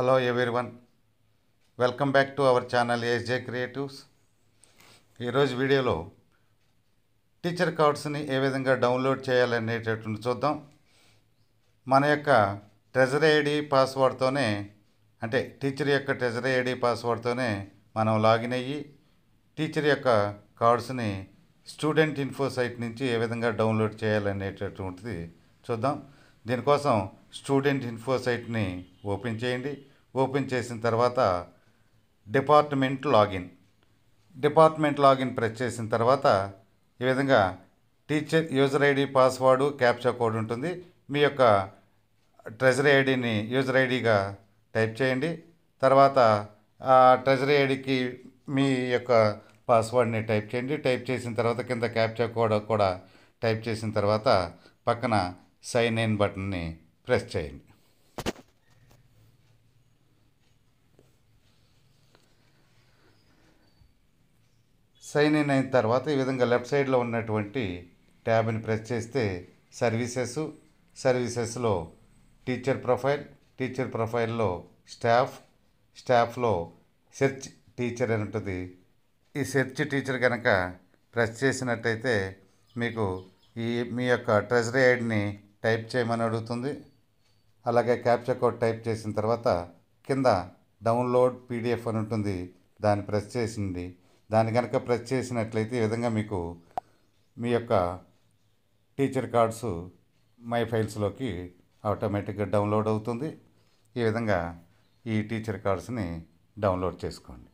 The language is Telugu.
hello everyone welcome back to our channel SJ Creatives ఈరోజు వీడియోలో టీచర్ కార్డ్స్ని ఏ విధంగా డౌన్లోడ్ చేయాలనేటటువంటి చూద్దాం మన యొక్క ట్రెజరీ ఐడి పాస్వర్డ్తోనే అంటే టీచర్ యొక్క ట్రెజరీ ఐడి పాస్వర్డ్తోనే మనం లాగిన్ అయ్యి టీచర్ యొక్క కార్డ్స్ని స్టూడెంట్ ఇన్ఫో సైట్ నుంచి ఏ విధంగా డౌన్లోడ్ చేయాలనేటటువంటిది చూద్దాం దీనికోసం స్టూడెంట్ ఇన్ఫో సైట్ని ఓపెన్ చేయండి ఓపెన్ చేసిన తర్వాత department login department login press చేసిన తర్వాత ఈ విధంగా teacher user ID password captcha code ఉంటుంది మీ యొక్క ట్రెజరీ ఐడిని యూజర్ ఐడిగా టైప్ చేయండి తర్వాత ఆ ట్రెజరీ ఐడికి మీ యొక్క పాస్వర్డ్ని టైప్ చేయండి టైప్ చేసిన తర్వాత కింద క్యాప్చా కోడ్ కూడా టైప్ చేసిన తర్వాత పక్కన సైన్ ఇన్ బటన్ని ప్రెస్ చేయండి సైన్ ఇన్ అయిన తర్వాత ఈ విధంగా లెఫ్ట్ సైడ్లో ఉన్నటువంటి ట్యాబ్ని ప్రెస్ చేస్తే సర్వీసెస్ సర్వీసెస్లో టీచర్ ప్రొఫైల్ టీచర్ ప్రొఫైల్లో స్టాఫ్ స్టాఫ్లో సెర్చ్ టీచర్ అని ఉంటుంది ఈ సెర్చ్ టీచర్ కనుక ప్రెస్ చేసినట్టయితే మీకు ఈ మీ యొక్క ట్రెజరీ ఐడిని టైప్ చేయమని అడుగుతుంది అలాగే క్యాప్చా కోడ్ టైప్ చేసిన తర్వాత కింద డౌన్లోడ్ పీడిఎఫ్ అని ఉంటుంది దాన్ని ప్రెస్ చేసింది దాన్ని కనుక ప్రెస్ చేసినట్లయితే ఈ విధంగా మీకు మీ యొక్క టీచర్ కార్డ్స్ మై ఫైల్స్లోకి ఆటోమేటిక్గా డౌన్లోడ్ అవుతుంది ఈ విధంగా ఈ టీచర్ కార్డ్స్ని డౌన్లోడ్ చేసుకోండి